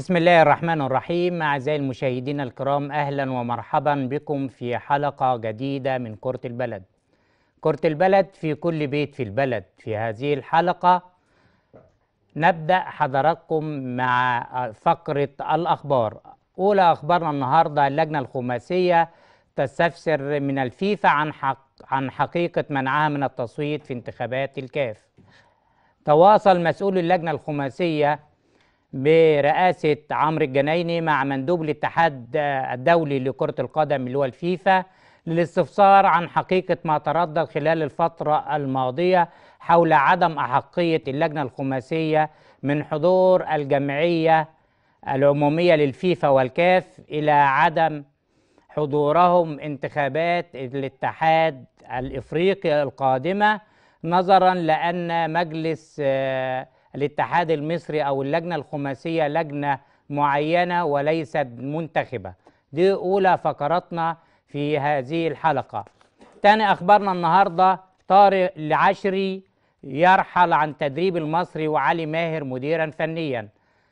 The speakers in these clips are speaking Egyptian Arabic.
بسم الله الرحمن الرحيم أعزائي المشاهدين الكرام أهلا ومرحبا بكم في حلقة جديدة من كرة البلد كرة البلد في كل بيت في البلد في هذه الحلقة نبدأ حضراتكم مع فقرة الأخبار أولى أخبارنا النهاردة اللجنة الخماسية تستفسر من الفيفا عن حق عن حقيقة منعها من التصويت في انتخابات الكاف تواصل مسؤول اللجنة الخماسية برئاسة عمرو الجنايني مع مندوب الاتحاد الدولي لكرة القدم اللي هو الفيفا للاستفسار عن حقيقة ما تردد خلال الفترة الماضية حول عدم أحقية اللجنة الخماسية من حضور الجمعية العمومية للفيفا والكاف إلى عدم حضورهم انتخابات الاتحاد الإفريقي القادمة نظرا لأن مجلس آه الاتحاد المصري او اللجنه الخماسيه لجنه معينه وليست منتخبه دي اولى فقراتنا في هذه الحلقه تاني اخبارنا النهارده طارق العشري يرحل عن تدريب المصري وعلي ماهر مديرا فنيا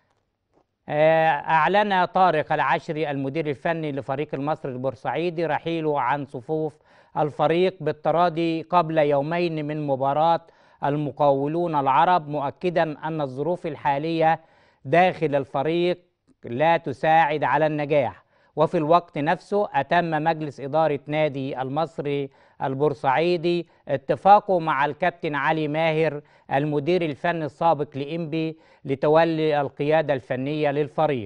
اعلن طارق العشري المدير الفني لفريق المصري البورسعيدي رحيله عن صفوف الفريق بالتراضي قبل يومين من مباراه المقاولون العرب مؤكدا ان الظروف الحاليه داخل الفريق لا تساعد على النجاح وفي الوقت نفسه اتم مجلس اداره نادي المصري البورسعيدي اتفاقه مع الكابتن علي ماهر المدير الفني السابق لإنبي لتولي القياده الفنيه للفريق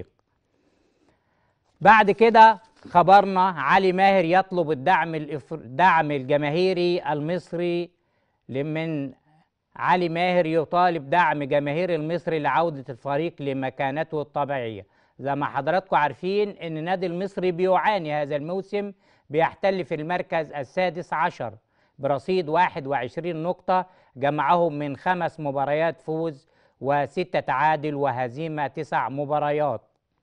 بعد كده خبرنا علي ماهر يطلب الدعم الدعم الجماهيري المصري من علي ماهر يطالب دعم جماهير المصري لعودة الفريق لمكانته الطبيعية زي ما حضراتكم عارفين ان النادي المصري بيعاني هذا الموسم بيحتل في المركز السادس عشر برصيد 21 نقطة جمعهم من خمس مباريات فوز وستة تعادل وهزيمة تسع مباريات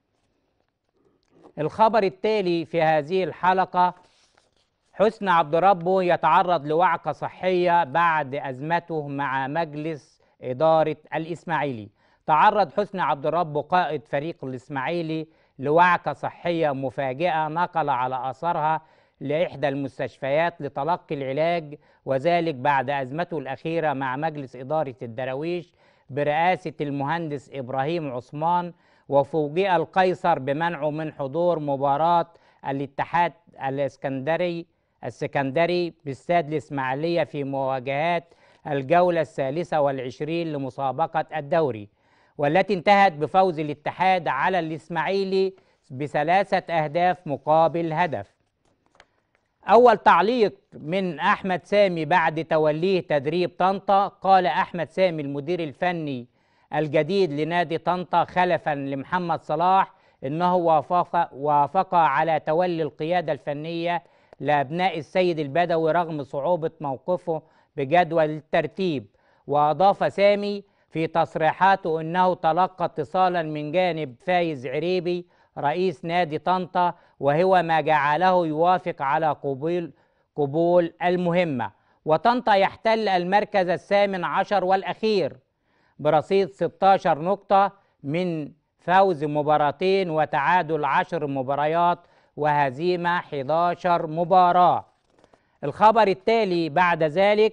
الخبر التالي في هذه الحلقة حسن عبد ربه يتعرض لوعكة صحية بعد أزمته مع مجلس إدارة الإسماعيلي تعرض حسن عبد ربه قائد فريق الإسماعيلي لوعكة صحية مفاجئة نقل على أثرها لإحدى المستشفيات لتلقي العلاج وذلك بعد أزمته الأخيرة مع مجلس إدارة الدراويش برئاسة المهندس إبراهيم عثمان وفوجئ القيصر بمنعه من حضور مباراة الاتحاد الاسكندري السكندري باستاد الإسماعيلية في مواجهات الجولة الثالثة والعشرين لمسابقة الدوري والتي انتهت بفوز الاتحاد على الإسماعيلي بثلاثة أهداف مقابل هدف أول تعليق من أحمد سامي بعد توليه تدريب طنطا قال أحمد سامي المدير الفني الجديد لنادي طنطا خلفا لمحمد صلاح انه وافق وافق على تولي القياده الفنيه لابناء السيد البدوي رغم صعوبه موقفه بجدول الترتيب واضاف سامي في تصريحاته انه تلقى اتصالا من جانب فايز عريبي رئيس نادي طنطا وهو ما جعله يوافق على قبول قبول المهمه وطنطا يحتل المركز الثامن عشر والاخير برصيد 16 نقطه من فوز مباراتين وتعادل عشر مباريات وهزيمة 11 مباراة الخبر التالي بعد ذلك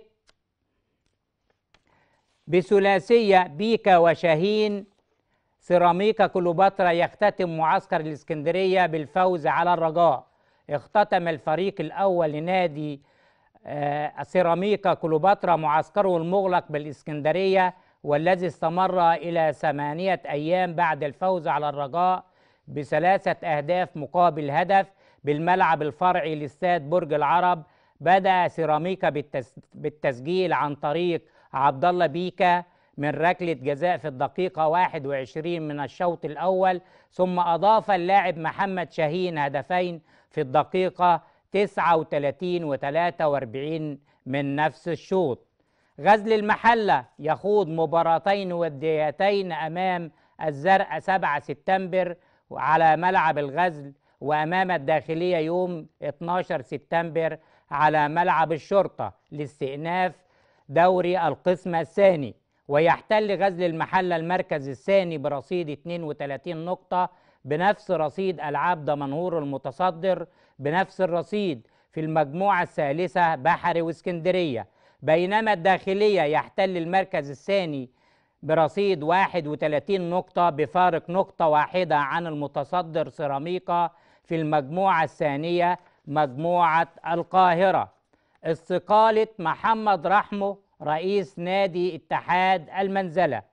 بثلاثية بيكا وشاهين سيراميكا كليوباترا يختتم معسكر الإسكندرية بالفوز على الرجاء اختتم الفريق الأول لنادي آه سيراميكا كليوباترا معسكره المغلق بالإسكندرية والذي استمر إلى ثمانية أيام بعد الفوز على الرجاء بثلاثة أهداف مقابل هدف بالملعب الفرعي لاستاد برج العرب بدأ سيراميكا بالتسجيل عن طريق عبد الله بيكا من ركلة جزاء في الدقيقة 21 من الشوط الأول ثم أضاف اللاعب محمد شاهين هدفين في الدقيقة 39 و 43 من نفس الشوط غزل المحلة يخوض مباراتين وديتين أمام الزرقاء 7 سبتمبر على ملعب الغزل وأمام الداخلية يوم 12 سبتمبر على ملعب الشرطة لاستئناف دوري القسم الثاني ويحتل غزل المحلة المركز الثاني برصيد 32 نقطة بنفس رصيد ألعاب دمنهور المتصدر بنفس الرصيد في المجموعة الثالثة بحري واسكندرية بينما الداخلية يحتل المركز الثاني برصيد 31 نقطة بفارق نقطة واحدة عن المتصدر سيراميكا في المجموعة الثانية مجموعة القاهرة استقالة محمد رحمه رئيس نادي اتحاد المنزلة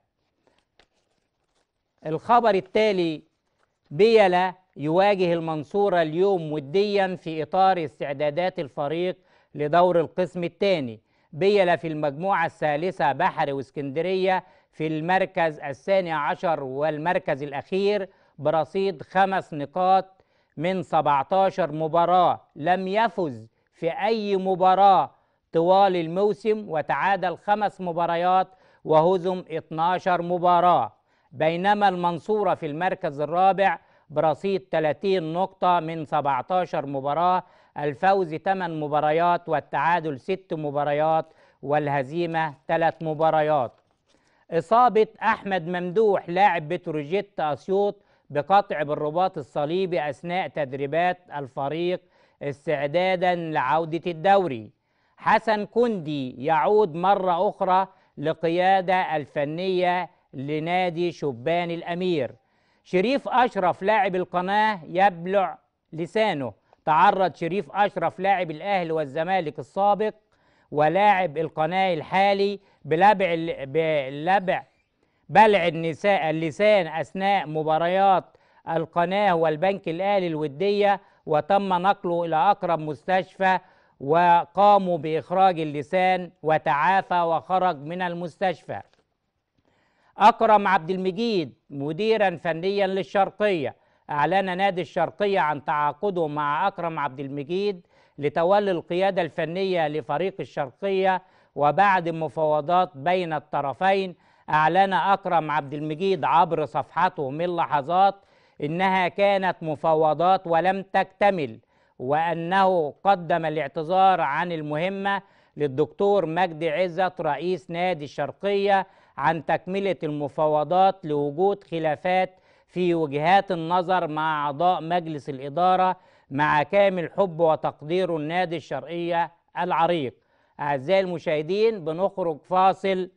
الخبر التالي بيلا يواجه المنصورة اليوم وديا في إطار استعدادات الفريق لدور القسم الثاني بيلا في المجموعة الثالثة بحري واسكندرية في المركز الثاني عشر والمركز الأخير برصيد خمس نقاط من 17 مباراة لم يفز في أي مباراة طوال الموسم وتعادل خمس مباريات وهزم 12 مباراة بينما المنصورة في المركز الرابع برصيد 30 نقطة من 17 مباراة الفوز 8 مباريات والتعادل 6 مباريات والهزيمة 3 مباريات إصابة أحمد ممدوح لاعب بتروجيت أسيوط بقطع بالرباط الصليبي أثناء تدريبات الفريق استعدادا لعودة الدوري حسن كندي يعود مرة أخرى لقيادة الفنية لنادي شبان الأمير شريف أشرف لاعب القناة يبلع لسانه تعرض شريف أشرف لاعب الأهلي والزمالك السابق ولاعب القناة الحالي بلبع بلبع بلع النساء اللسان أثناء مباريات القناة والبنك الأهلي الودية وتم نقله إلى أقرب مستشفى وقاموا بإخراج اللسان وتعافى وخرج من المستشفى أكرم عبد المجيد مديرا فنيا للشرقية أعلن نادي الشرقية عن تعاقده مع أكرم عبد المجيد لتولي القيادة الفنية لفريق الشرقية وبعد مفاوضات بين الطرفين أعلن أكرم عبد المجيد عبر صفحته من لحظات إنها كانت مفاوضات ولم تكتمل وأنه قدم الاعتذار عن المهمة للدكتور مجدي عزت رئيس نادي الشرقية عن تكملة المفاوضات لوجود خلافات في وجهات النظر مع أعضاء مجلس الإدارة مع كامل حب وتقدير النادي الشرقية العريق أعزائي المشاهدين بنخرج فاصل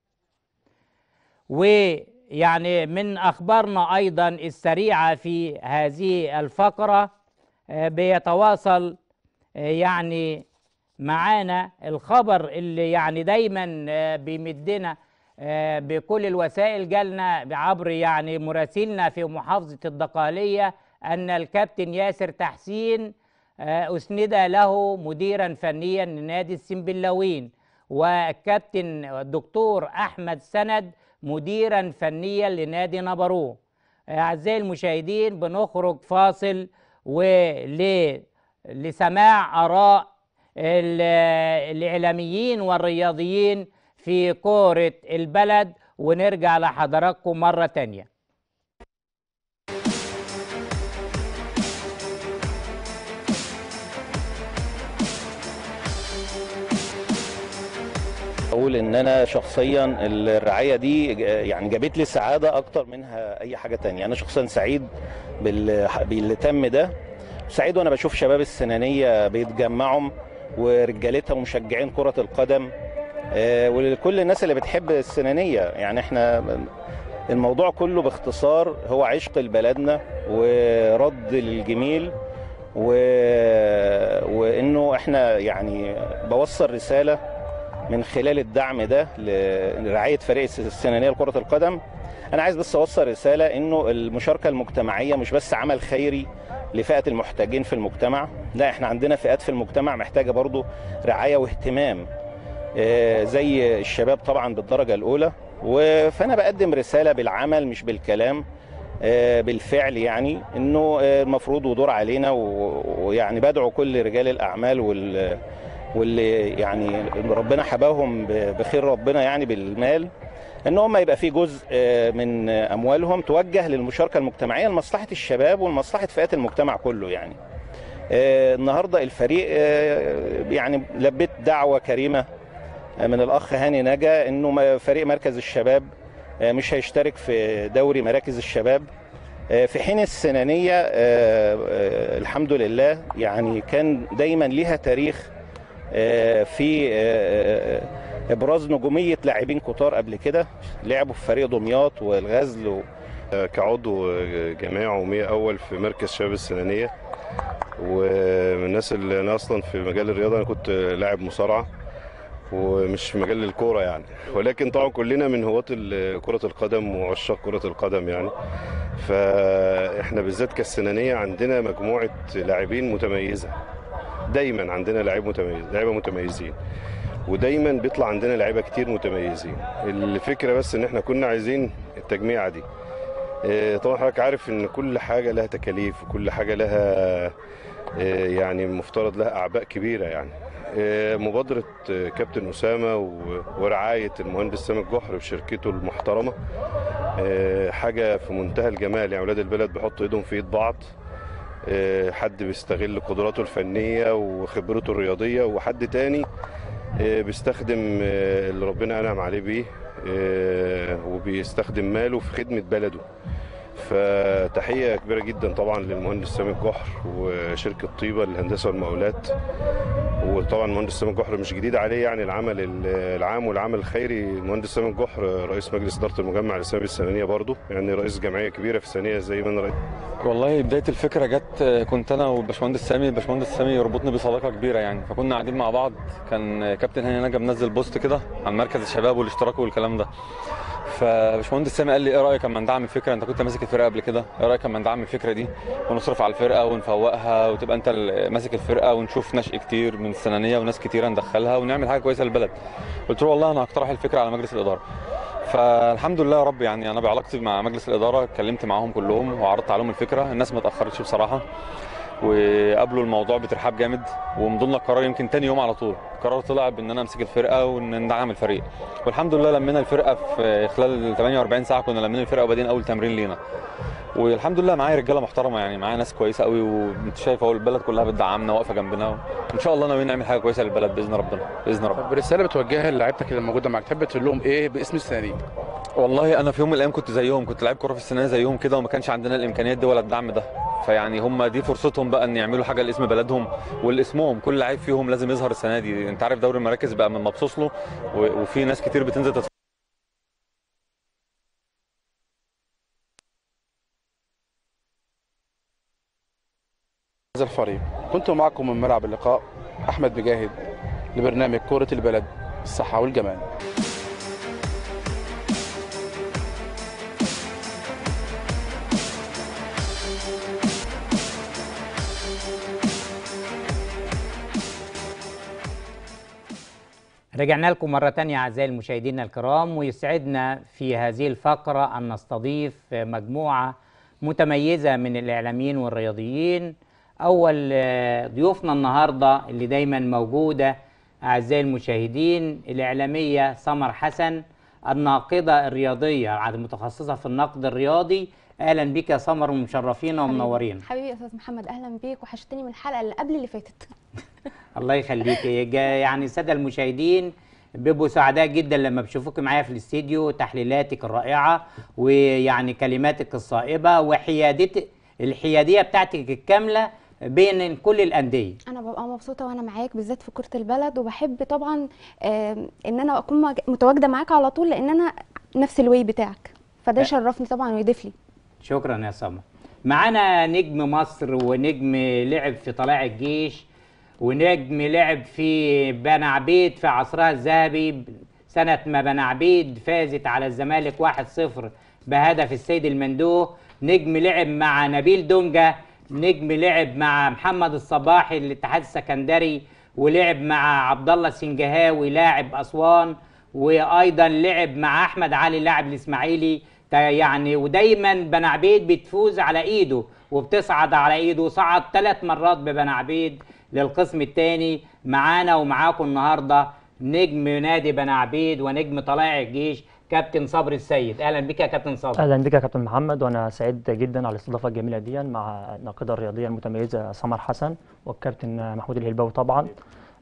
ويعني من أخبارنا أيضا السريعة في هذه الفقرة آه، بيتواصل آه، يعني معانا الخبر اللي يعني دايما آه، بيمدنا آه، بكل الوسائل جالنا عبر يعني مراسلنا في محافظة الدقالية أن الكابتن ياسر تحسين آه، أسند له مديرا فنيا لنادي السنبلاوين والكابتن الدكتور أحمد سند مديرا فنيا لنادي نبرو أعزائي المشاهدين بنخرج فاصل ول لسماع آراء ال- الإعلاميين والرياضيين في كورة البلد ونرجع لحضراتكم مرة تانية اقول ان انا شخصيا الرعايه دي يعني جابت لي سعاده اكتر منها اي حاجه تانية انا شخصيا سعيد بال- باللي تم ده سعيد وانا بشوف شباب السنانيه بيتجمعوا ورجالتها ومشجعين كره القدم آه، ولكل الناس اللي بتحب السنانيه يعني احنا الموضوع كله باختصار هو عشق لبلدنا ورد للجميل و... وانه احنا يعني بوصل رساله من خلال الدعم ده لرعايه فريق السنانيه لكره القدم انا عايز بس اوصل رساله انه المشاركه المجتمعيه مش بس عمل خيري لفئه المحتاجين في المجتمع لا احنا عندنا فئات في المجتمع محتاجه برضو رعايه واهتمام آه، زي الشباب طبعا بالدرجه الاولى و- فانا بقدم رساله بالعمل مش بالكلام آه، بالفعل يعني انه آه، المفروض ودور علينا و- ويعني بدعو كل رجال الاعمال وال واللي يعني ربنا حباهم ب- بخير ربنا يعني بالمال ان هم يبقى في جزء آه، من اموالهم توجه للمشاركه المجتمعيه لمصلحه الشباب ولمصلحه فئات المجتمع كله يعني آه، النهارده الفريق آه، يعني لبيت دعوه كريمه من الاخ هاني نجا انه م- فريق مركز الشباب آه، مش هيشترك في دوري مراكز الشباب آه، في حين السنانيه آه، آه، الحمد لله يعني كان دايما ليها تاريخ آه، في آه، آه، ابراز نجوميه لاعبين كتار قبل كده لعبوا في فريق دمياط والغزل و... كعضو جماعي عمومية أول في مركز شباب السنانية ومن الناس اللي أنا أصلا في مجال الرياضة أنا كنت لاعب مصارعة ومش في مجال الكورة يعني ولكن طبعا كلنا من هواة ال- كرة القدم وعشاق كرة القدم يعني فإحنا بالذات كالسنانية عندنا مجموعة لاعبين متميزة دايما عندنا لاعب متميز لعيبة متميزين ودايما بيطلع عندنا لعيبه كتير متميزين الفكره بس ان احنا كنا عايزين التجميعه دي آه، طبعا حضرتك عارف ان كل حاجه لها تكاليف وكل حاجه لها آه، يعني مفترض لها اعباء كبيره يعني آه، مبادره آه، كابتن اسامه و- ورعايه المهندس سامي الجحر بشركته المحترمه آه، حاجه في منتهى الجمال يعني اولاد البلد بيحطوا ايدهم في ايد بعض آه، حد بيستغل قدراته الفنيه وخبرته الرياضيه وحد تاني آه، بيستخدم آه، اللي ربنا انعم عليه بيه آه، وبيستخدم ماله في خدمه بلده فتحيه كبيره جدا طبعا للمهندس سامي الجحر وشركه طيبه للهندسه والمقاولات وطبعا المهندس سامي الجحر مش جديد عليه يعني العمل ال- العام والعمل الخيري المهندس سامي الجحر رئيس مجلس اداره المجمع الاسلامي السنانيه برضه يعني رئيس جمعيه كبيره في السنيه زي ما انا رئيس والله بدايه الفكره جت كنت انا والباشمهندس سامي الباشمهندس سامي يربطني بصداقه كبيره يعني فكنا قاعدين مع بعض كان كابتن هاني نجا منزل بوست كده عن مركز الشباب والاشتراك والكلام ده فباشمهندس سامي قال لي ايه رايك اما ندعم الفكره انت كنت ماسك الفرقه قبل كده ايه رايك اما ندعم الفكره دي ونصرف على الفرقه ونفوقها وتبقى انت ال- ماسك الفرقه ونشوف نشء كتير من السنانيه وناس كتيره ندخلها ونعمل حاجه كويسه للبلد قلت له والله انا هقترح الفكره على مجلس الاداره فالحمد لله يا رب يعني انا بعلاقتي مع مجلس الاداره اتكلمت معاهم كلهم وعرضت عليهم الفكره الناس ما اتاخرتش بصراحه وقابلوا الموضوع بترحاب جامد ومضوا القرار يمكن تاني يوم على طول القرار طلع بان انا امسك الفرقه وان ندعم الفريق والحمد لله لمينا الفرقه في خلال 48 ساعه كنا لمينا الفرقه وبادئين اول تمرين لينا والحمد لله معايا رجاله محترمه يعني معايا ناس كويسه قوي وانت شايف اهو البلد كلها بتدعمنا واقفه جنبنا وان شاء الله ناويين نعمل حاجه كويسه للبلد باذن ربنا باذن ربنا طب رساله بتوجهها لعيبتك اللي موجوده معاك تحب تقول لهم ايه باسم السنانين والله انا في يوم من الايام كنت زيهم كنت لعيب كوره في السنه زيهم كده وما كانش عندنا الامكانيات دي ولا الدعم ده فيعني هم دي فرصتهم بقى ان يعملوا حاجه لاسم بلدهم والاسمهم كل لعيب فيهم لازم يظهر السنه دي انت عارف دوري المراكز بقى من مبسوط له و- وفي ناس كتير بتنزل تتفرج هذا الفريق كنت معكم من ملعب اللقاء احمد مجاهد لبرنامج كره البلد الصحه والجمال رجعنا لكم مرة تانية أعزائي المشاهدين الكرام ويسعدنا في هذه الفقرة أن نستضيف مجموعة متميزة من الإعلاميين والرياضيين أول آه، ضيوفنا النهاردة اللي دايما موجودة أعزائي المشاهدين الإعلامية سمر حسن الناقدة الرياضية المتخصصة في النقد الرياضي أهلا بك يا سمر ومشرفينا ومنورين حبيبي يا استاذ محمد اهلا بيك وحشتني من الحلقه اللي قبل اللي فاتت الله يخليك يجا- يعني الساده المشاهدين بيبقوا سعداء جدا لما بيشوفوك معايا في الاستديو تحليلاتك الرائعه ويعني كلماتك الصائبه وحيادتك الحياديه بتاعتك الكامله بين كل الانديه انا ببقى مبسوطه وانا معاك بالذات في كره البلد وبحب طبعا آم، ان انا اكون مج- متواجده معاك على طول لان انا نفس الواي بتاعك فده أ- يشرفني طبعا ويضيف لي شكرا يا سمر معانا نجم مصر ونجم لعب في طلائع الجيش ونجم لعب في بني عبيد في عصرها الذهبي سنة ما بني عبيد فازت على الزمالك 1-0 بهدف السيد المندوه نجم لعب مع نبيل دونجا نجم لعب مع محمد الصباحي الاتحاد السكندري ولعب مع عبد الله السنجهاوي لاعب اسوان وايضا لعب مع احمد علي لاعب الاسماعيلي تا- يعني ودايما بني عبيد بتفوز على ايده وبتصعد على ايده وصعد ثلاث مرات ببني عبيد للقسم الثاني معانا ومعاكم النهارده نجم نادي بني عبيد ونجم طلائع الجيش كابتن صبري السيد اهلا بك يا كابتن صبري اهلا بك يا كابتن محمد وانا سعيد جدا على الاستضافه الجميله دي مع الناقده الرياضيه المتميزه سمر حسن والكابتن محمود الهلباوي طبعا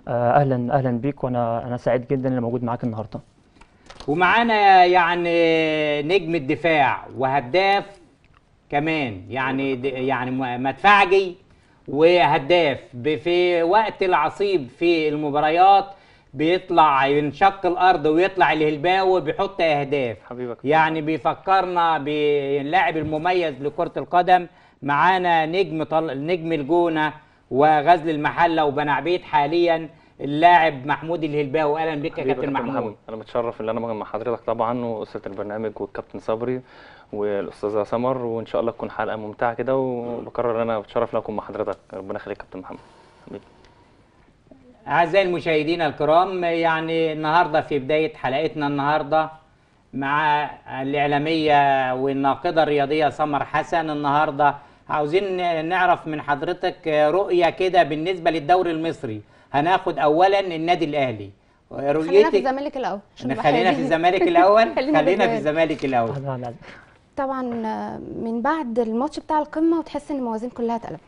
آه، اهلا اهلا بيك وانا انا سعيد جدا اني موجود معاك النهارده ومعانا يعني نجم الدفاع وهداف كمان يعني د- يعني م- مدفعجي وهداف ب- في وقت العصيب في المباريات بيطلع ينشق الارض ويطلع الهلباوي بيحط اهداف حبيبك يعني بيفكرنا باللاعب المميز لكرة القدم معانا نجم طل... نجم الجونة وغزل المحلة وبني عبيد حاليا اللاعب محمود الهلباوي اهلا بك يا حبيبي كابتن محمود انا متشرف ان انا مع حضرتك طبعا واسره البرنامج والكابتن صبري والاستاذه سمر وان شاء الله تكون حلقه ممتعه كده وبكرر ان انا بتشرف ان اكون مع حضرتك ربنا يخليك كابتن محمد حبيبي أعزائي المشاهدين الكرام يعني النهاردة في بداية حلقتنا النهاردة مع الإعلامية والناقدة الرياضية سمر حسن النهاردة عاوزين نعرف من حضرتك رؤية كده بالنسبة للدوري المصري هناخد أولا النادي الأهلي خلينا في رؤيتك الزمالك الاول عشان نبقى خلينا في حلوين. الزمالك الأول خلينا خلينا في بالزمالك. الزمالك الأول أهلا وسهلا. طبعا آه، من بعد الماتش بتاع القمه وتحس ان الموازين كلها اتقلبت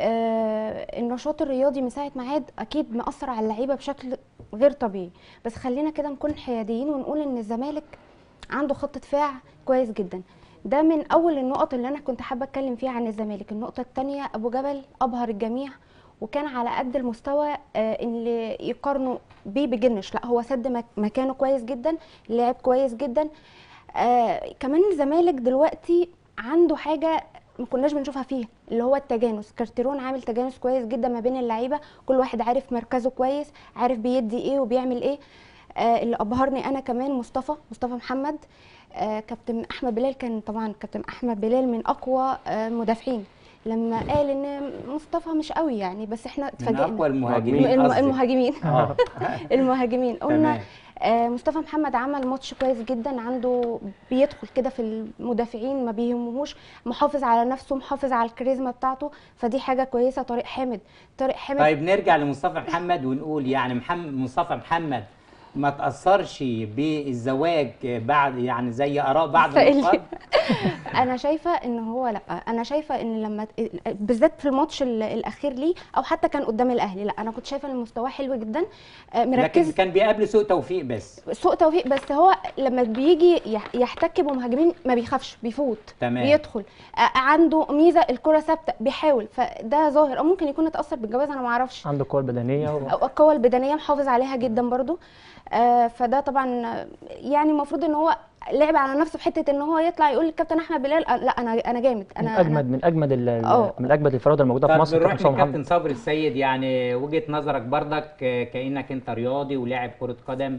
آه، النشاط الرياضي من ساعه ما عاد اكيد مأثر على اللعيبه بشكل غير طبيعي بس خلينا كده نكون حياديين ونقول ان الزمالك عنده خط دفاع كويس جدا ده من اول النقط اللي انا كنت حابه اتكلم فيها عن الزمالك النقطه الثانيه ابو جبل ابهر الجميع وكان على قد المستوى آه، اللي يقارنوا بيه بجنش لا هو سد مك- مكانه كويس جدا لعب كويس جدا آه كمان الزمالك دلوقتي عنده حاجه ما كناش بنشوفها فيه اللي هو التجانس كارتيرون عامل تجانس كويس جدا ما بين اللعيبه كل واحد عارف مركزه كويس عارف بيدي ايه وبيعمل ايه آه اللي ابهرني انا كمان مصطفى مصطفى محمد آه كابتن احمد بلال كان طبعا كابتن احمد بلال من اقوى آه المدافعين لما قال ان مصطفى مش قوي يعني بس احنا من اتفاجئنا أقوى المهاجمين الم- قصدك. المهاجمين آه. المهاجمين قلنا تمام. آه، مصطفى محمد عمل ماتش كويس جدا عنده بيدخل كده في المدافعين ما بيهمهوش محافظ على نفسه محافظ على الكاريزما بتاعته فدي حاجه كويسه طارق حامد طارق حامد طيب نرجع لمصطفى محمد ونقول يعني محمد مصطفى محمد ما تأثرش بالزواج بعد يعني زي آراء بعض فإيه اللي- النقاد انا شايفه ان هو لا انا شايفه ان لما بالذات في الماتش ال- الاخير ليه او حتى كان قدام الاهلي لا انا كنت شايفه ان مستواه حلو جدا آه، لكن مركز كان بيقابل سوء توفيق بس سوء توفيق بس هو لما بيجي يح- يحتك بمهاجمين ما بيخافش بيفوت تمام. بيدخل آه، عنده ميزه الكره ثابته بيحاول فده ظاهر او ممكن يكون اتاثر بالجواز انا ما اعرفش عنده قوة بدنية و... أو القوه البدنيه محافظ عليها جدا برضو آه، فده طبعا آه، يعني المفروض ان هو لعب على نفسه في حته ان هو يطلع يقول للكابتن احمد بلال آه، لا انا انا جامد من انا اجمد من اجمد ال- ال- أه. من اجمد الفراوده الموجوده في طب مصر نروح كابتن مصطفى محمد للكابتن صبري السيد يعني وجهة نظرك بردك آه، كأنك انت رياضي ولاعب كرة قدم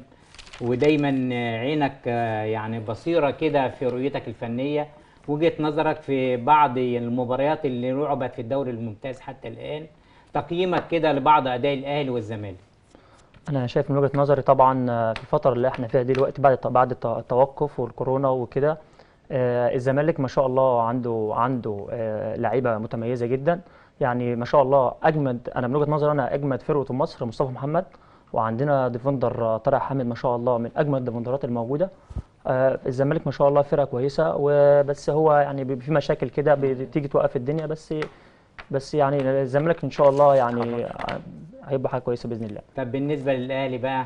ودايما آه، عينك آه، يعني بصيرة كده في رؤيتك الفنية وجهة نظرك في بعض المباريات اللي لعبت في الدوري الممتاز حتى الآن تقييمك كده لبعض أداء الأهلي والزمالك انا شايف من وجهه نظري طبعا آه، في الفتره اللي احنا فيها دي دلوقتي بعد الت- بعد الت- التوقف والكورونا وكده آه، الزمالك ما شاء الله عنده عنده آه، لعيبه متميزه جدا يعني ما شاء الله اجمد انا من وجهه نظري انا اجمد فرقه في مصر مصطفى محمد وعندنا ديفندر آه، طارق حامد ما شاء الله من اجمد الديفندرات الموجوده آه، الزمالك ما شاء الله فرقه كويسه وبس هو يعني بيبقى في مشاكل كده بتيجي توقف الدنيا بس بس يعني الزمالك ان شاء الله يعني آه، هيبقى حاجه كويسه باذن الله طب بالنسبة للأهلي بقى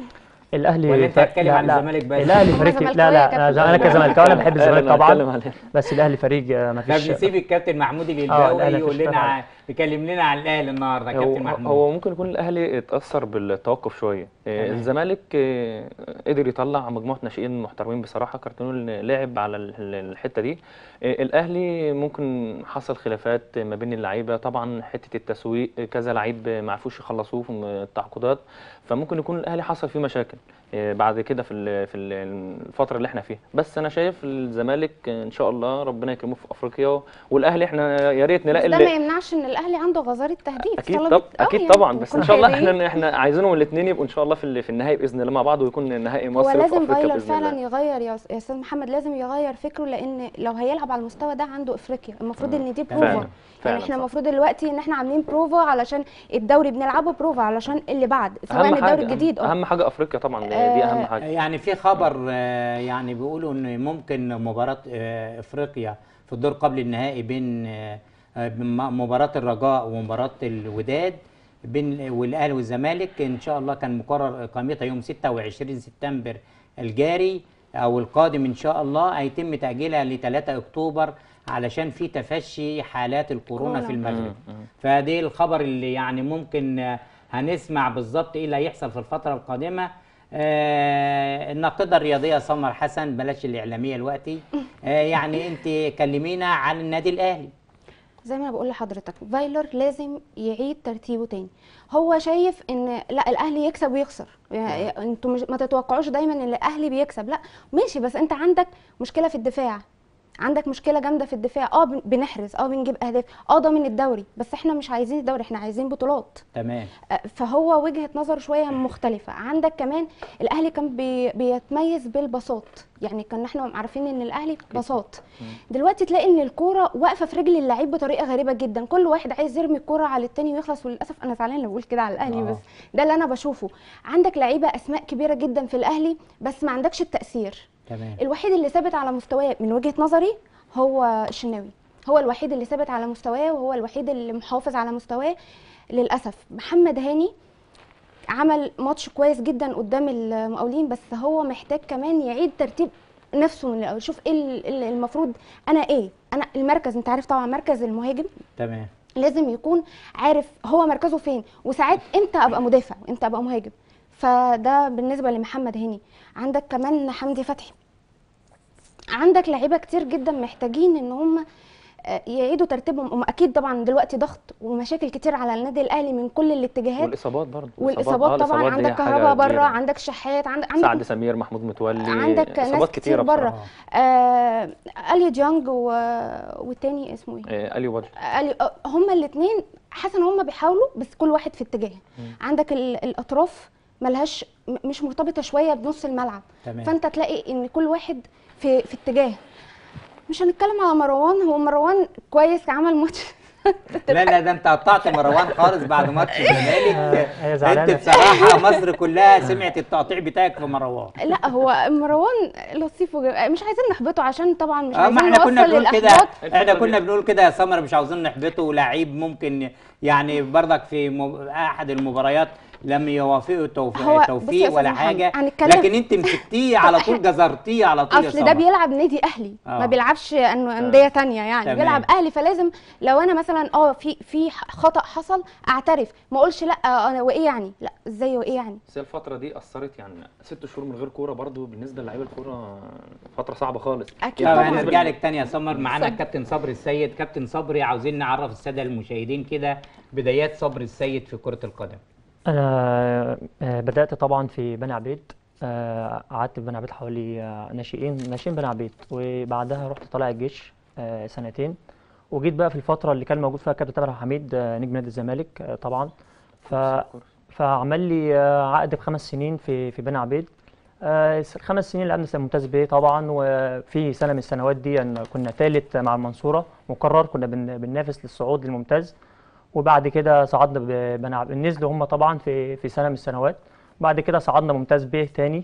الاهلي ولا أنت ف- هتتكلم لا عن لا الزمالك بس؟ الاهلي هما فريق زملكاوية لا يا لا كابتن. انا كزملكاوي انا بحب الزمالك أنا طبعا هتكلم عليه. بس الاهلي فريق آه، ما طب فيش نسيب الكابتن محمود آه، الهلباوي الأهلي يقول مفيش لنا فرق. ع- يكلم لنا عن الأهلي النهارده هو, كابتن محمود هو ممكن يكون الاهلي اتاثر بالتوقف شويه آه، تمام. الزمالك آه، قدر يطلع مجموعه ناشئين محترمين بصراحه كارتون لعب على ال- ال- الحته دي آه، الاهلي ممكن حصل خلافات ما بين اللعيبه طبعا حته التسويق آه، كذا لعيب ما عرفوش يخلصوه في التعاقدات فممكن يكون الاهلي حصل فيه مشاكل آه، بعد كده في ال- في ال- الفتره اللي احنا فيها بس انا شايف الزمالك آه، ان شاء الله ربنا يكرمه في افريقيا والاهلي احنا يا ريت بس نلاقي ده اللي- ما يمنعش ان الاهلي عنده غزاره تهديف اكيد طلبت- طب آه اكيد يعني طبعا بس نكون ان شاء الله حياديين. احنا احنا عايزينهم الاثنين يبقوا ان شاء الله في ال- في النهائي باذن الله مع بعض ويكون نهائي هو مصر في لازم افريقيا فايلر باذن فعلا الله يغير يا يا استاذ محمد لازم يغير فكره لان لو هيلعب على المستوى ده عنده افريقيا المفروض ان دي فعلا، بروفا يعني فعلا احنا صح. المفروض دلوقتي ان احنا عاملين بروفا علشان الدوري بنلعبه بروفا علشان اللي بعد سواء اهم الدوري حاجه الجديد اه اهم حاجه افريقيا طبعا دي اهم آه، حاجه يعني في خبر آه، يعني بيقولوا ان ممكن مباراة آه، افريقيا في الدور قبل النهائي بين آه، آه، بين م- مباراة الرجاء ومباراة الوداد بين والاهلي والزمالك ان شاء الله كان مقرر اقامتها يوم 26 سبتمبر الجاري او القادم ان شاء الله هيتم تاجيلها ل 3 اكتوبر علشان في تفشي حالات الكورونا في كورونا. المغرب فدي الخبر اللي يعني ممكن آه، هنسمع بالظبط ايه اللي هيحصل في الفتره القادمه آه الناقده الرياضيه سمر حسن بلاش الاعلاميه دلوقتي آه يعني انت كلمينا عن النادي الاهلي زي ما انا بقول لحضرتك فايلر لازم يعيد ترتيبه تاني هو شايف ان لا الاهلي يكسب ويخسر يعني انتوا مش ما تتوقعوش دايما ان الاهلي بيكسب لا ماشي بس انت عندك مشكله في الدفاع عندك مشكله جامده في الدفاع اه بن- بنحرز اه بنجيب اهداف اه ضامن الدوري بس احنا مش عايزين الدوري احنا عايزين بطولات تمام آه، فهو وجهه نظر شويه مختلفه عندك كمان الاهلي كان بي بيتميز بالبساط يعني كان احنا عارفين ان الاهلي بساط دلوقتي تلاقي ان الكوره واقفه في رجل اللعيب بطريقه غريبه جدا كل واحد عايز يرمي الكوره على التاني ويخلص وللاسف انا زعلانه لما بقول كده على الاهلي آه. بس ده اللي انا بشوفه عندك لعيبه اسماء كبيره جدا في الاهلي بس ما عندكش التاثير تمام الوحيد اللي ثابت على مستواه من وجهه نظري هو الشناوي هو الوحيد اللي ثابت على مستواه وهو الوحيد اللي محافظ على مستواه للاسف محمد هاني عمل ماتش كويس جدا قدام المقاولين بس هو محتاج كمان يعيد ترتيب نفسه من الاول شوف ايه ال- ال- المفروض انا ايه انا المركز انت عارف طبعا مركز المهاجم تمام لازم يكون عارف هو مركزه فين وساعات امتى ابقى مدافع وامتى ابقى مهاجم فده بالنسبه لمحمد هاني عندك كمان حمدي فتحي عندك لعيبه كتير جدا محتاجين ان هم آه، يعيدوا ترتيبهم هم اكيد طبعا دلوقتي ضغط ومشاكل كتير على النادي الاهلي من كل الاتجاهات والاصابات برضه والاصابات آه، طبعا الإصابات دي عندك حاجة كهربا بره كبيرة. عندك شحات عندك سعد عندك سمير محمود متولي عندك ناس اصابات كتير كتيره بره بصراحة. آه اليو ديانج و... والتاني اسمه ايه آه، اليو بدر قال- آه، هما الاثنين حاسه ان هما بيحاولوا بس كل واحد في اتجاه عندك ال- الاطراف ملهاش م- مش مرتبطه شويه بنص الملعب تمام. فانت تلاقي ان كل واحد في في اتجاه مش هنتكلم على مروان هو مروان كويس عمل ماتش لا لا ده انت قطعت مروان خالص بعد ماتش الزمالك هي انت زعلانة. بصراحه مصر كلها سمعت التقطيع بتاعك في مروان لا هو مروان لطيف وج- مش عايزين نحبطه عشان طبعا مش اه ما عايزين احنا كنا نوصل بنقول كده للاحباط احنا كنا بنقول كده يا سمر مش عاوزين نحبطه لعيب ممكن يعني برضك في م- احد المباريات لم يوافقه توف- هو- بص يا توفيق أستاذ ولا محمد، حاجه هنتكلم- لكن انت مسكتيه على طول جزرتيه على طول يا اصل ده سمر بيلعب نادي اهلي آه. ما بيلعبش انه انديه تانية يعني تمام. بيلعب اهلي فلازم لو انا مثلا اه في في خطا حصل اعترف ما اقولش لا آه، انا وايه يعني لا ازاي وايه يعني بس هي الفترة دي أثرت يعني ست شهور من غير كورة برضو بالنسبة للعيبة الكورة فترة صعبة خالص أكيد طب طبعاً. هنرجع لك تاني يا سمر معانا اتفضل. الكابتن صبري السيد كابتن صبري عاوزين نعرف الساده المشاهدين كده بدايات صبري السيد في كره القدم أنا آه، بدأت طبعا في بني عبيد آه، قعدت في بني عبيد حوالي آه، ناشئين ناشئين بني عبيد وبعدها رحت طالع الجيش آه، سنتين وجيت بقى في الفترة اللي كان موجود فيها كابتن تامر حميد آه، نجم نادي الزمالك آه، طبعا ف فعمل لي آه، عقد بخمس سنين في في بني عبيد آه، س- الخمس سنين لعبنا سنة ممتاز بيه طبعا وفي سنة من السنوات دي أن كنا ثالث مع المنصورة مقرر كنا بن- بننافس للصعود للممتاز وبعد كده صعدنا ببني عبيد نزلوا هم طبعا في في سنة من السنوات بعد كده صعدنا ممتاز بيه تاني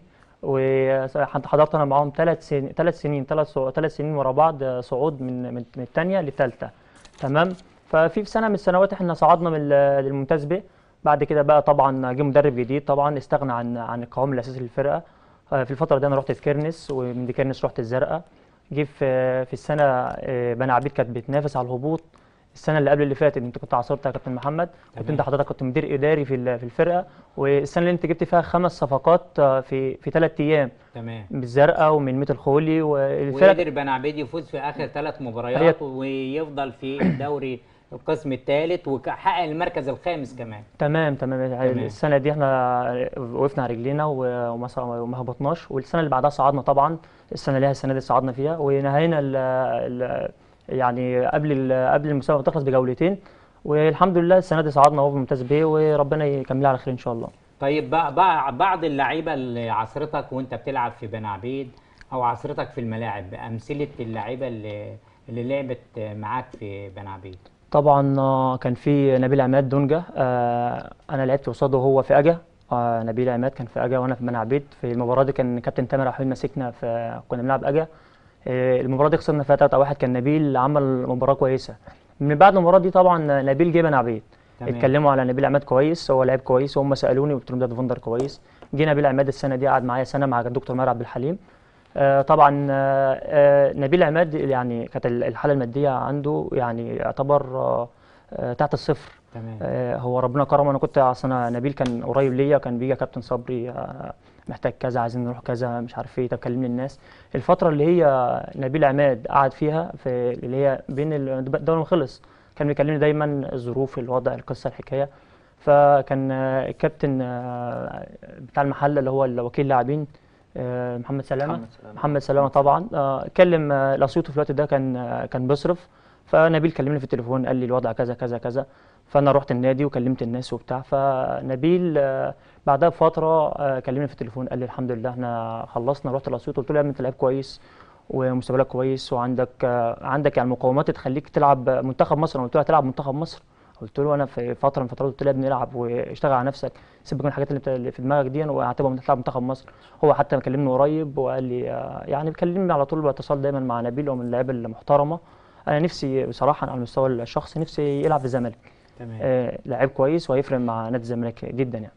وحضرت انا معاهم ثلاث سنين ثلاث سنين ثلاث ثلاث سنين ورا بعض آه، صعود من من من الثانيه للثالثه تمام ففي في سنه من السنوات احنا صعدنا من ال- للممتاز بيه بعد كده بقى طبعا جه مدرب جديد طبعا استغنى عن عن القوام الاساسي للفرقه آه، في الفتره دي انا رحت في كيرنس ومن دي كيرنس رحت الزرقاء جه في في السنه آه، بني عبيد كانت بتنافس على الهبوط السنه اللي قبل اللي فاتت انت كنت عاصرتها يا كابتن محمد كنت انت حضرتك كنت مدير اداري في ال- في الفرقه والسنه اللي انت جبت فيها خمس صفقات آه، في في ثلاث ايام تمام بالزرقاء ومن ميت الخولي والفرق وقدر بني عبيد يفوز في اخر ثلاث مباريات ويفضل في الدوري القسم الثالث وحقق المركز الخامس كمان تمام تمام السنه دي احنا وقفنا على رجلينا و- وما ص- وما هبطناش والسنه اللي بعدها صعدنا طبعا السنه اللي هي السنه دي صعدنا فيها ونهينا ال ال يعني قبل ال- قبل المسابقه ما تخلص بجولتين والحمد لله السنه دي صعدنا اهو في ممتاز بيه وربنا يكملها على خير ان شاء الله طيب بقى بقى بعض اللعيبه اللي عصرتك وانت بتلعب في بني عبيد او عصرتك في الملاعب امثله اللعيبه اللي اللي لعبت معاك في بني عبيد طبعا آه، كان في نبيل عماد دونجا آه، انا لعبت قصاده هو في اجا آه، نبيل عماد كان في اجا وانا في بني عبيد في المباراه دي كان كابتن تامر حميد ماسكنا في كنا بنلعب اجا آه، المباراه دي خسرنا فيها 3 1 كان نبيل عمل مباراه كويسه من بعد المباراه دي طبعا نبيل جه بني عبيد تمام. اتكلموا على نبيل عماد كويس هو لعيب كويس وهم سالوني وقلت لهم ده ديفندر كويس جه نبيل عماد السنه دي قعد معايا سنه مع الدكتور ماهر عبد الحليم آه طبعا آه آه نبيل عماد يعني كانت ال- الحاله الماديه عنده يعني يعتبر آه آه تحت الصفر تمام آه، هو ربنا كرمه انا كنت اصل انا نبيل كان قريب ليا كان بيجي يا كابتن صبري آه، محتاج كذا عايزين نروح كذا مش عارف ايه طب كلمني الناس الفتره اللي هي نبيل عماد قعد فيها في اللي هي بين ال- الدوري ما خلص كان بيكلمني دايما الظروف الوضع القصه الحكايه فكان آه، الكابتن آه، بتاع المحل اللي هو الوكيل لاعبين آه، محمد سلامه محمد سلامة. محمد سلامه طبعا آه، كلم آه، الاسيوطي في الوقت ده كان آه، كان بيصرف فنبيل كلمني في التليفون قال لي الوضع كذا كذا كذا فانا رحت النادي وكلمت الناس وبتاع فنبيل آه، بعدها بفتره آه، كلمني في التليفون قال لي الحمد لله احنا خلصنا رحت الاسيوط قلت له يا ابني انت لعيب كويس ومستقبلك كويس وعندك آه، عندك يعني مقومات تخليك تلعب منتخب مصر انا قلت له هتلعب منتخب مصر قلت له انا في فتره من فترات قلت له يا ابني العب واشتغل على نفسك سيبك من الحاجات اللي بت- اللي في دماغك دي وهتبقى تلعب منتخب مصر هو حتى كلمني قريب وقال لي آه، يعني بيكلمني على طول باتصال دايما مع نبيل ومن اللعيبه المحترمه انا نفسي بصراحه على المستوى الشخصي نفسي يلعب في الزمالك تمام آه، لعيب كويس وهيفرق مع نادي الزمالك جدا يعني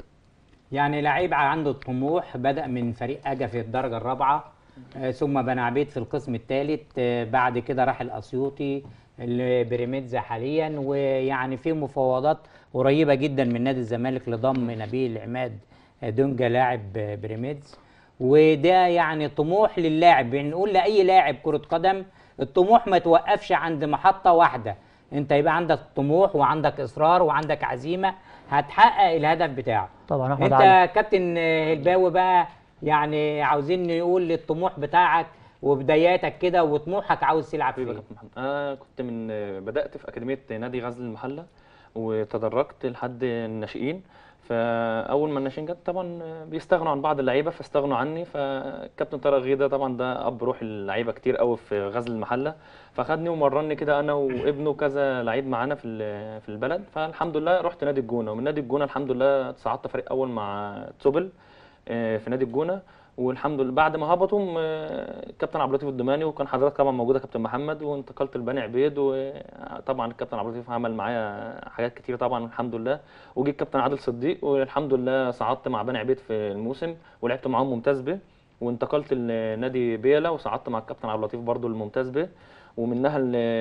يعني لعيب عنده الطموح بدأ من فريق أجا في الدرجة الرابعة آه، ثم بني عبيد في القسم الثالث بعد كده راح الأسيوطي لبيراميدز حاليا ويعني في مفاوضات قريبة جدا من نادي الزمالك لضم نبيل عماد دونجا لاعب آه، بيراميدز وده يعني طموح للاعب بنقول لأي لاعب كرة قدم الطموح ما توقفش عند محطة واحدة انت يبقى عندك طموح وعندك إصرار وعندك عزيمة هتحقق الهدف بتاعه طبعا احمد انت علي كابتن هلباوي بقى يعني عاوزين نقول الطموح بتاعك وبداياتك كده وطموحك عاوز تلعب حبيبي يا فين كابتن محمد انا كنت من بدات في اكاديميه نادي غزل المحله وتدرجت لحد الناشئين فاول ما الناشئين جت طبعا بيستغنوا عن بعض اللعيبه فاستغنوا عني فكابتن طارق غيده طبعا ده اب روح اللعيبه كتير قوي في غزل المحله فخدني ومرني كده انا وابنه كذا لعيب معانا في ال- في البلد فالحمد لله رحت نادي الجونه ومن نادي الجونه الحمد لله صعدت فريق اول مع تسوبل آه، في نادي الجونه والحمد لله بعد ما هبطوا آه، كابتن عبد اللطيف الدماني وكان حضرتك طبعا موجوده كابتن محمد وانتقلت لبني عبيد وطبعا الكابتن عبد اللطيف عمل معايا حاجات كتير طبعا الحمد لله وجي الكابتن عادل صديق والحمد لله صعدت مع بني عبيد في الموسم ولعبت معاهم ممتاز ب وانتقلت لنادي بيلا وصعدت مع الكابتن عبد اللطيف برضو الممتاز ب ومنها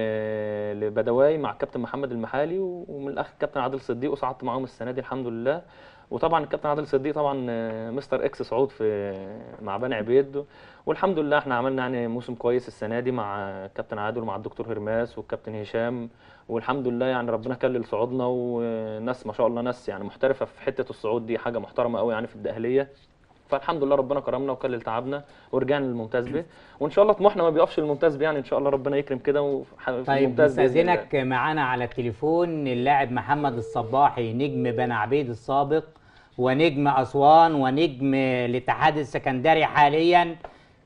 ل- لبدواي مع الكابتن محمد المحالي ومن الاخ الكابتن عادل صديق وصعدت معاهم السنه دي الحمد لله وطبعا الكابتن عادل صديق طبعا آه، مستر اكس صعود في مع بني عبيد والحمد لله احنا عملنا يعني موسم كويس السنه دي مع الكابتن عادل ومع الدكتور هرماس والكابتن هشام والحمد لله يعني ربنا كلل صعودنا وناس ما شاء الله ناس يعني محترفه في حته الصعود دي حاجه محترمه قوي يعني في الدقهليه فالحمد لله ربنا كرمنا وكلل تعبنا ورجعنا للممتاز به وان شاء الله طموحنا ما بيقفش للممتاز به يعني ان شاء الله ربنا يكرم كده وفي طيب الممتاز بإذن الله. نستأذنك معانا على التليفون اللاعب محمد الصباحي نجم بني عبيد السابق ونجم أسوان ونجم الاتحاد السكندري حاليا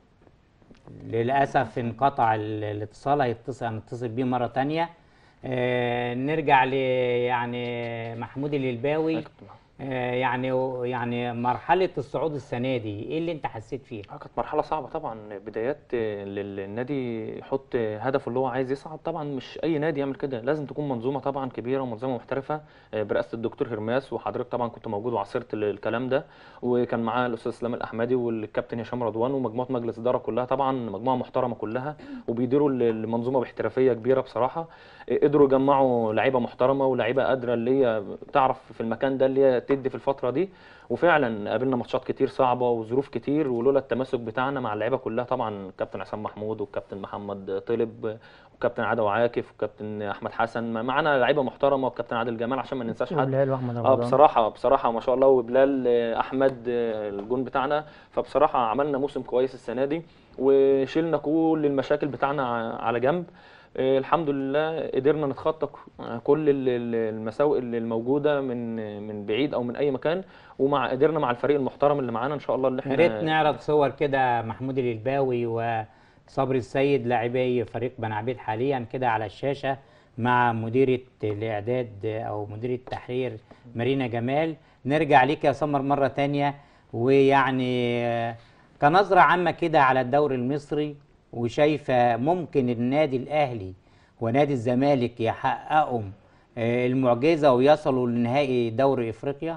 للأسف انقطع ال- الاتصال هيتصل هنتصل بيه مرة تانية آه نرجع ل يعني محمود الهلباوي آه يعني يعني مرحلة الصعود السنة دي ايه اللي انت حسيت فيه؟ اه كانت مرحلة صعبة طبعا بدايات آه، لل- النادي يحط هدفه اللي هو عايز يصعد طبعا مش أي نادي يعمل كده لازم تكون منظومة طبعا كبيرة ومنظومة محترفة آه، برئاسة الدكتور هرماس وحضرتك طبعا كنت موجود وعاصرت ال- الكلام ده وكان معاه الأستاذ اسلام الأحمدي والكابتن هشام رضوان ومجموعة مجلس إدارة كلها طبعا مجموعة محترمة كلها وبيديروا ال- المنظومة باحترافية كبيرة بصراحة آه، قدروا يجمعوا لعيبة محترمة ولاعيبة قادرة اللي هي تعرف في المكان ده اللي هي تدي في الفترة دي وفعلا قابلنا ماتشات كتير صعبه وظروف كتير ولولا التماسك بتاعنا مع اللعيبه كلها طبعا الكابتن عصام محمود والكابتن محمد طلب والكابتن عادل عاكف والكابتن احمد حسن معانا لعيبه محترمه والكابتن عادل جمال عشان ما ننساش حد وبلال واحمد اه رمضان بصراحه بصراحه ما شاء الله وبلال آه، احمد آه، الجون بتاعنا فبصراحه عملنا موسم كويس السنه دي وشيلنا كل المشاكل بتاعنا ع- على جنب آه، الحمد لله قدرنا نتخطى ك- كل ال- ال- المساوئ اللي الموجوده من من بعيد او من اي مكان ومع قدرنا مع الفريق المحترم اللي معانا ان شاء الله اللي يا احنا ريت نعرض صور كده محمود الهلباوي وصبري السيد لاعبي فريق بني عبيد حاليا كده على الشاشه مع مديره الاعداد او مديره التحرير مارينا جمال نرجع ليك يا سمر مره تانية ويعني آه، كنظره عامه كده على الدوري المصري وشايفه ممكن النادي الاهلي ونادي الزمالك يحققوا آه، المعجزه ويصلوا لنهائي دوري افريقيا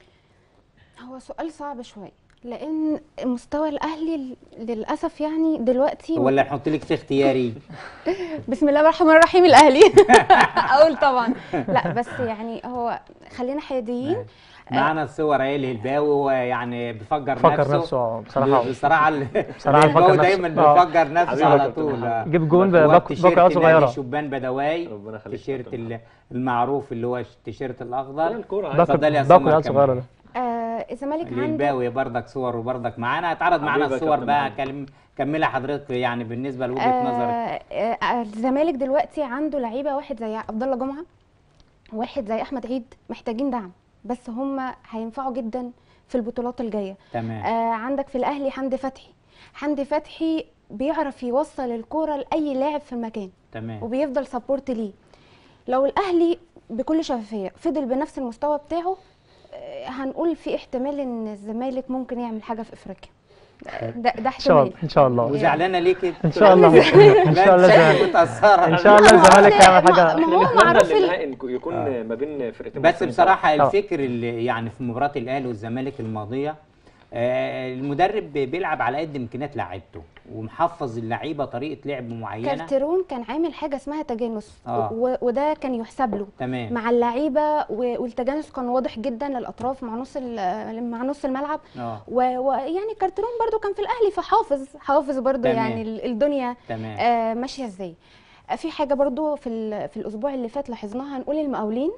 هو سؤال صعب شويه لان مستوى الاهلي ل- للاسف يعني دلوقتي ولا نحط لك في اختياري بسم الله الرحمن الرحيم الاهلي اقول طبعا لا بس يعني هو خلينا حياديين معانا الصور اهي الهلباوي ويعني بيفجر بيفجر نفسه نفسه، آه، بصراحة. بصراحه ال- بصراحة الهلباوي بيفجر دايما نفسه. آه. بيفجر نفسه حبيبي يا على كابتن طول محمد. آه. جيب جون هو بباك- التيشيرت باكو عيال صغيرة. نادي شبان بدواي ربنا يخليك التيشيرت يا كابتن. ال- المعروف اللي هو التيشيرت الاخضر الكورة باكو اتفضلي يا باكو سمر عيال كمل. صغيرة ده آه الزمالك عنده الهلباوي بردك صور وبردك معانا هتعرض معانا حبيبي يا الصور كابتن بقى محمد. كلم كملها حضرتك يعني بالنسبه لوجهه نظرك آه آه الزمالك دلوقتي عنده لعيبه واحد زي عبد الله جمعه واحد زي احمد عيد محتاجين دعم بس هم هينفعوا جدا في البطولات الجايه تمام آه عندك في الاهلي حمدي فتحي حمدي فتحي بيعرف يوصل الكوره لاي لاعب في المكان تمام وبيفضل سبورت ليه لو الاهلي بكل شفافيه فضل بنفس المستوى بتاعه آه، هنقول في احتمال ان الزمالك ممكن يعمل حاجه في افريقيا ده ده ان شاء احتمال الله ان شاء الله وزعلانه ليه كده ان شاء الله ان شاء الله الزمالك متاثره ان شاء الله الزمالك هيعمل حاجه ما هو نتمنى معروف ان ال- النهائي يكون ما بين فرقتين بس مصريين بصراحه طبعاً. الفكر اللي يعني في مباراه الاهلي والزمالك الماضيه آه، المدرب بيلعب على قد امكانيات لاعيبته ومحفظ اللعيبه طريقه لعب معينه كارترون كان عامل حاجه اسمها تجانس آه. و- وده كان يحسب له تمام مع اللعيبه و- والتجانس كان واضح جدا للاطراف مع نص ال- مع نص الملعب اه و- ويعني كارترون برضو كان في الاهلي فحافظ حافظ برضو تمام. يعني ال- الدنيا تمام آه ماشيه ازاي آه، في حاجه برضو في ال- في الاسبوع اللي فات لاحظناها هنقول المقاولين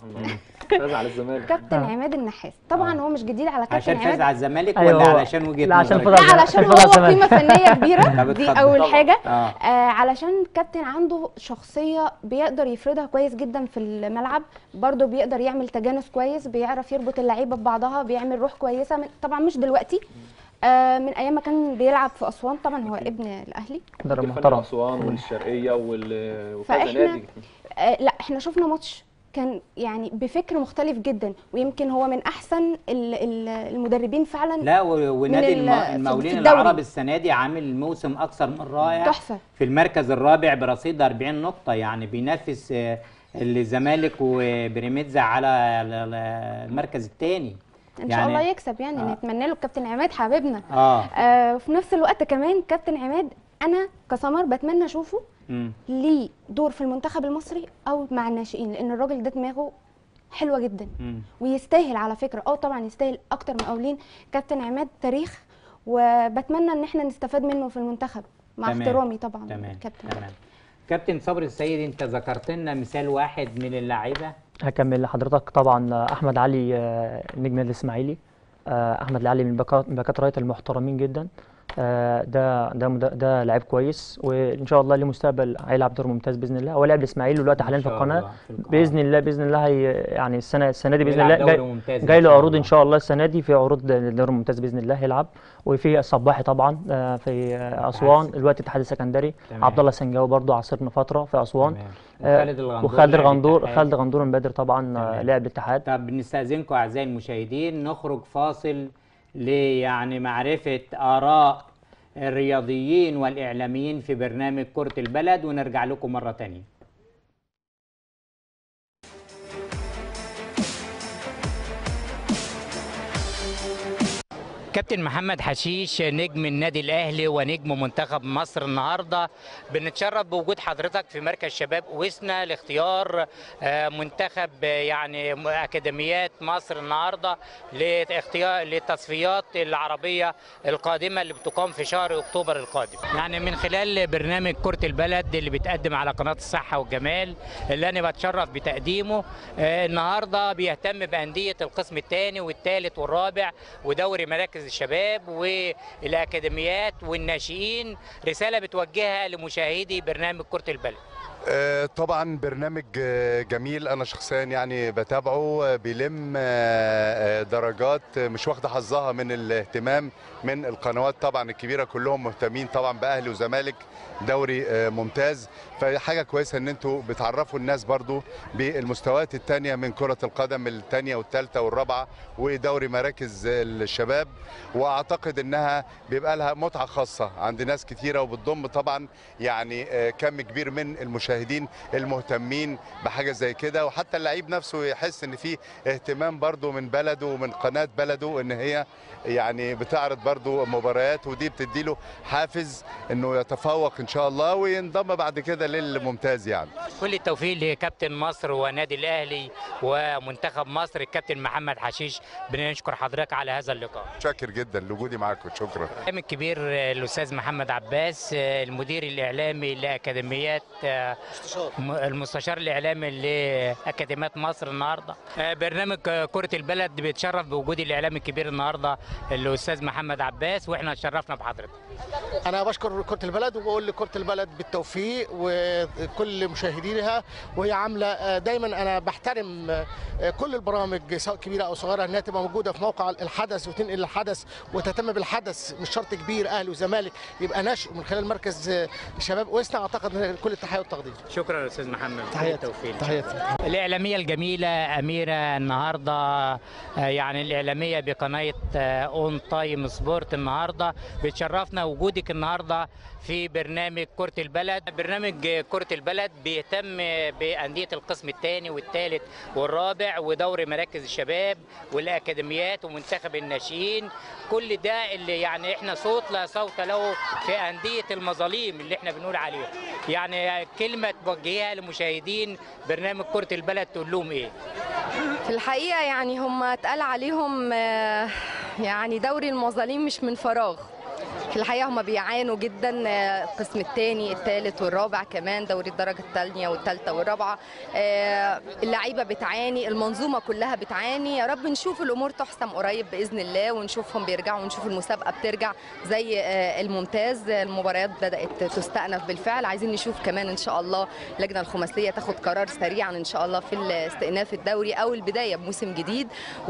فاز على الزمالك كابتن آه. عماد النحاس طبعا آه. هو مش جديد على كابتن عشان فاز عماد على الزمالك أيوة ولا هو- علشان وجهه لا، عشان نظرك؟ فاز لا على- علشان عشان هو فاز على قيمه فنيه طب كبيره دي اتفضل. اول طبعاً. حاجه اه آه علشان كابتن عنده شخصية بيقدر يفرضها كويس جدا في الملعب برضه بيقدر يعمل تجانس كويس بيعرف يربط اللعيبة ببعضها بيعمل روح كويسة من طبعا مش دلوقتي آه من ايام ما كان بيلعب في اسوان طبعا هو ابن الاهلي مدرب محترم محترم اسوان والشرقيه وال- وكذا فإحنا- نادي آه لا احنا شفنا ماتش كان يعني بفكر مختلف جدا ويمكن هو من احسن ال- ال- المدربين فعلا لا و- ونادي ال- الم- في- المقاولين في الدوري. العرب السنه دي عامل موسم اكثر من رائع تحفة في المركز الرابع برصيد 40 نقطه يعني بينافس آه، الزمالك وبريميدزا على ال- ال- المركز الثاني ان يعني- شاء الله يكسب يعني آه. نتمنى له الكابتن عماد حبيبنا اه آه وفي نفس الوقت كمان كابتن عماد انا كسمر بتمنى اشوفه مم. ليه دور في المنتخب المصري او مع الناشئين لان الراجل ده دماغه حلوه جدا مم. ويستاهل على فكره اه طبعا يستاهل اكتر مقاولين كابتن عماد تاريخ وبتمنى ان احنا نستفاد منه في المنتخب مع تمام. احترامي طبعا تمام كابتن تمام كابتن صبري السيد انت ذكرت لنا مثال واحد من اللعيبه هكمل لحضرتك طبعا احمد علي آه، نجم الاسماعيلي آه، احمد علي من الباكات من باكات رايت المحترمين جدا آه، ده ده مد- ده لعيب كويس وان شاء الله ليه مستقبل هيلعب دور ممتاز باذن الله هو لعب الاسماعيلي ودلوقتي إن حاليا في شاء القناه الله في القناة. باذن الله باذن الله هي يعني السنه السنه دي باذن يلعب الله دوري جاي, ممتاز إن جاي له شاء عروض الله. ان شاء الله السنه دي في عروض دوري ممتاز باذن الله هيلعب وفي الصباحي طبعا آه، في آه، اسوان عسل. الوقت الاتحاد السكندري تمام. عبد الله سنجاوي برضه عاصرنا فتره في اسوان تمام. آه، وخالد الغندور وخالد لاعب الغندور الاتحاد. خالد الغندور مبادر طبعا آه، تمام. لاعب الاتحاد طب نستأذنكم أعزائي المشاهدين نخرج فاصل ليعني معرفة آراء الرياضيين والإعلاميين في برنامج كرة البلد ونرجع لكم مرة تانية كابتن محمد حشيش نجم النادي الاهلي ونجم منتخب مصر النهارده بنتشرف بوجود حضرتك في مركز شباب اوسنا لاختيار آه، منتخب آه، يعني م- اكاديميات مصر النهارده لاختيار للتصفيات العربيه القادمه اللي بتقام في شهر اكتوبر القادم يعني من خلال برنامج كره البلد اللي بيتقدم على قناه الصحه والجمال اللي انا بتشرف بتقديمه آه، النهارده بيهتم بانديه القسم الثاني والثالث والرابع ودوري مراكز الشباب والاكاديميات والناشئين رساله بتوجهها لمشاهدي برنامج كره البلد آه، طبعا برنامج آه، جميل انا شخصيا يعني بتابعه آه، بيلم آه، آه، درجات آه، مش واخده حظها من الاهتمام من القنوات طبعا الكبيره كلهم مهتمين طبعا باهلي وزمالك دوري آه، ممتاز فحاجه كويسه ان انتوا بتعرفوا الناس برضو بالمستويات الثانيه من كره القدم الثانيه والثالثه والرابعه ودوري مراكز الشباب واعتقد انها بيبقى لها متعه خاصه عند ناس كتيره وبتضم طبعا يعني آه، كم كبير من المشاهدين المهتمين بحاجه زي كده وحتى اللعيب نفسه يحس ان في اهتمام برضو من بلده ومن قناه بلده ان هي يعني بتعرض برضو مباريات ودي بتديله حافز انه يتفوق ان شاء الله وينضم بعد كده للممتاز يعني كل التوفيق لكابتن مصر ونادي الاهلي ومنتخب مصر الكابتن محمد حشيش بنشكر حضرتك على هذا اللقاء شاكر جدا لوجودي معاكم شكرا الإعلام الكبير الاستاذ محمد عباس المدير الاعلامي لاكاديميات م- المستشار الاعلامي لاكاديميات مصر النهارده برنامج كره البلد بيتشرف بوجود الاعلام الكبير النهارده الاستاذ محمد عباس واحنا اتشرفنا بحضرتك انا بشكر كره البلد وبقول لكره البلد بالتوفيق وكل مشاهدينها وهي عامله دايما انا بحترم كل البرامج سواء كبيره او صغيره انها تبقى موجوده في موقع الحدث وتنقل الحدث وتهتم بالحدث مش شرط كبير اهلي وزمالك يبقى نشء من خلال مركز شباب وسنا اعتقد إن كل التحيه والتقدير شكرا يا استاذ محمد تحياتي بالتوفيق تحياتي الإعلامية الجميلة أميرة النهاردة آه، يعني الإعلامية بقناة أون تايم سبورت النهاردة بتشرفنا وجودك النهاردة في برنامج كرة البلد برنامج كرة البلد بيهتم بأندية القسم الثاني والثالث والرابع ودور مراكز الشباب والأكاديميات ومنتخب الناشئين كل ده اللي يعني احنا صوت لا صوت له في أندية المظاليم اللي احنا بنقول عليها يعني كلمة توجهيها لمشاهدين برنامج كرة البلد تقول لهم ايه؟ في الحقيقة يعني هم اتقال عليهم آه، يعني دوري المظالم مش من فراغ في الحقيقة هم بيعانوا جدا آه، القسم الثاني الثالث والرابع كمان دوري الدرجة الثانية والثالثة والرابعة آه، اللعيبة بتعاني المنظومة كلها بتعاني يا رب نشوف الأمور تحسم قريب بإذن الله ونشوفهم بيرجعوا ونشوف المسابقة بترجع زي آه، الممتاز المباريات بدأت تستأنف بالفعل عايزين نشوف كمان إن شاء الله اللجنة الخماسية تاخد قرار سريعا إن شاء الله في استئناف الدوري أو البداية بموسم جديد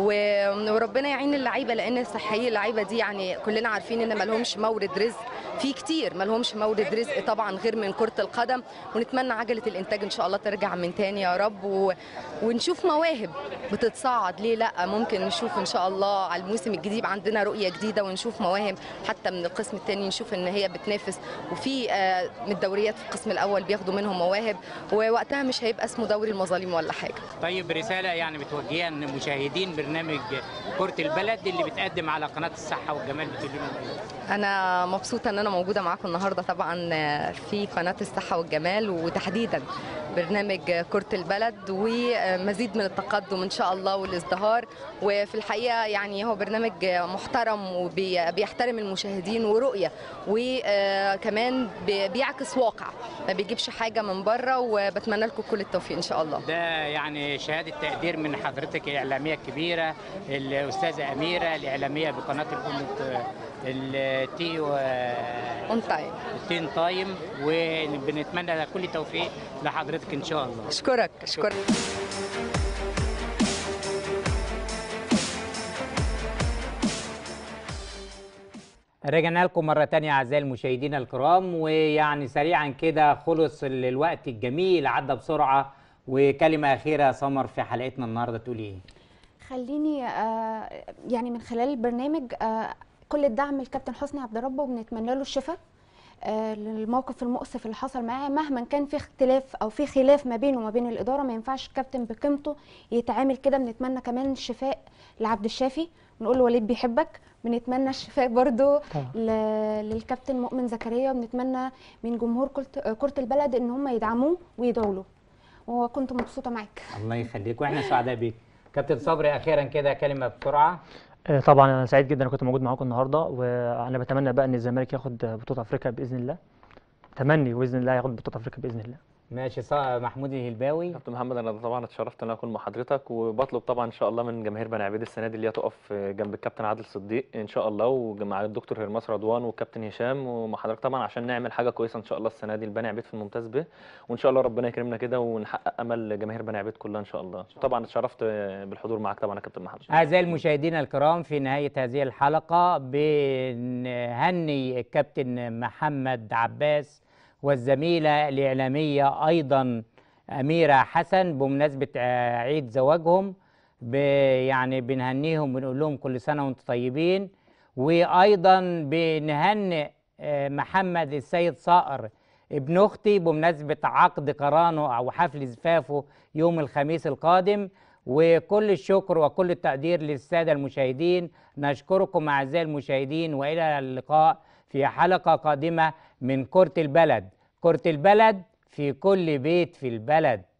و- وربنا يعين اللعيبة لأن صحيح اللعيبة دي يعني كلنا عارفين إن ما لهمش مورد رزق في كتير ما لهمش مورد رزق طبعا غير من كرة القدم ونتمنى عجلة الإنتاج إن شاء الله ترجع من تاني يا رب و... ونشوف مواهب بتتصاعد ليه لا ممكن نشوف إن شاء الله على الموسم الجديد عندنا رؤية جديدة ونشوف مواهب حتى من القسم الثاني نشوف إن هي بتنافس وفي آه، من الدوريات في القسم الأول بياخدوا منهم مواهب ووقتها مش هيبقى اسمه دوري المظالم ولا حاجة طيب رسالة يعني بتوجهها لمشاهدين برنامج كرة البلد اللي بتقدم على قناة الصحة والجمال بتقول لهم ايه؟ أنا مبسوطة إن أنا موجودة معاكم النهاردة طبعا في قناة الصحة والجمال وتحديدا برنامج كرة البلد ومزيد من التقدم إن شاء الله والازدهار وفي الحقيقة يعني هو برنامج محترم وبيحترم المشاهدين ورؤية وكمان بيعكس واقع ما بيجيبش حاجة من بره وبتمنى لكم كل التوفيق إن شاء الله ده يعني شهادة تقدير من حضرتك الإعلامية الكبيرة الأستاذة أميرة الإعلامية بقناة الأم التي و اون تايم التين تايم وبنتمنى كل التوفيق لحضرتك إن شاء الله أشكرك أشكرك رجعنا لكم مرة تانية أعزائي المشاهدين الكرام ويعني سريعا كده خلص ال- الوقت الجميل عدى بسرعة وكلمة أخيرة يا سمر في حلقتنا النهاردة تقول إيه؟ خليني آه، يعني من خلال البرنامج آه، كل الدعم للكابتن حسني عبد ربه وبنتمنى له الشفاء آه، للموقف المؤسف اللي حصل معاه مهما كان في اختلاف او في خلاف ما بينه وما بين الاداره ما ينفعش الكابتن بقيمته يتعامل كده بنتمنى كمان الشفاء لعبد الشافي بنقول له وليد بيحبك بنتمنى الشفاء برضو ل- للكابتن مؤمن زكريا وبنتمنى من جمهور كرة- كرة البلد ان هم يدعموه ويدعوا له وكنت مبسوطه معاك الله يخليك وإحنا سعداء بيك كابتن صبري أخيرا كده كلمة بسرعة آه، طبعا انا سعيد جدا إن كنت موجود معاكم النهارده وانا بتمنى بقى ان الزمالك ياخد بطوله افريقيا باذن الله تمني باذن الله ياخد بطوله افريقيا باذن الله ماشي صا- محمود الهلباوي كابتن محمد انا طبعا اتشرفت ان انا اكون مع حضرتك وبطلب طبعا ان شاء الله من جماهير بني عبيد السنه دي اللي هي تقف جنب الكابتن عادل صديق ان شاء الله ومع الدكتور هرماس رضوان والكابتن هشام ومع حضرتك طبعا عشان نعمل حاجه كويسه ان شاء الله السنه دي لبني عبيد في الممتاز به وان شاء الله ربنا يكرمنا كده ونحقق امل جماهير بني عبيد كلها ان شاء الله طبعا اتشرفت بالحضور معاك طبعا يا كابتن محمد أعزائي المشاهدين الكرام في نهاية هذه الحلقة بنهني الكابتن محمد عباس والزميلة الإعلامية أيضا أميرة حسن بمناسبة آه، عيد زواجهم ب- يعني بنهنيهم ونقول لهم كل سنة وانتم طيبين وأيضا بنهنئ آه، محمد السيد صقر ابن اختي بمناسبه عقد قرانه او حفل زفافه يوم الخميس القادم وكل الشكر وكل التقدير للساده المشاهدين نشكركم اعزائي المشاهدين والى اللقاء في حلقه قادمه من كره البلد كره البلد في كل بيت في البلد